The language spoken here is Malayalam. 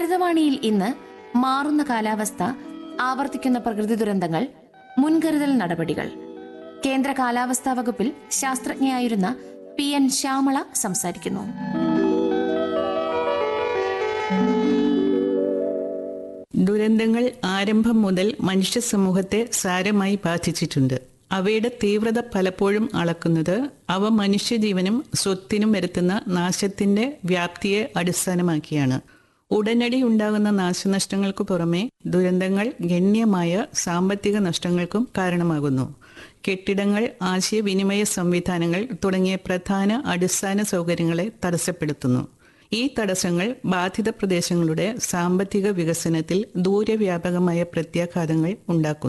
ഹരിതവാണിയിൽ ഇന്ന് മാറുന്ന കാലാവസ്ഥ ആവർത്തിക്കുന്ന പ്രകൃതി ദുരന്തങ്ങൾ മുൻകരുതൽ നടപടികൾ കേന്ദ്ര കാലാവസ്ഥാ വകുപ്പിൽ ശാസ്ത്രജ്ഞയായിരുന്ന പി എൻ ശ്യാമള സംസാരിക്കുന്നു ദുരന്തങ്ങൾ ആരംഭം മുതൽ മനുഷ്യ സമൂഹത്തെ സാരമായി ബാധിച്ചിട്ടുണ്ട് അവയുടെ തീവ്രത പലപ്പോഴും അളക്കുന്നത് അവ മനുഷ്യജീവനും സ്വത്തിനും വരുത്തുന്ന നാശത്തിന്റെ വ്യാപ്തിയെ അടിസ്ഥാനമാക്കിയാണ് ഉടനടി ഉണ്ടാകുന്ന നാശനഷ്ടങ്ങൾക്കു പുറമെ ദുരന്തങ്ങൾ ഗണ്യമായ സാമ്പത്തിക നഷ്ടങ്ങൾക്കും കാരണമാകുന്നു കെട്ടിടങ്ങൾ ആശയവിനിമയ സംവിധാനങ്ങൾ തുടങ്ങിയ പ്രധാന അടിസ്ഥാന സൗകര്യങ്ങളെ തടസ്സപ്പെടുത്തുന്നു ഈ തടസ്സങ്ങൾ ബാധിത പ്രദേശങ്ങളുടെ സാമ്പത്തിക വികസനത്തിൽ ദൂരവ്യാപകമായ പ്രത്യാഘാതങ്ങൾ ഉണ്ടാക്കുന്നു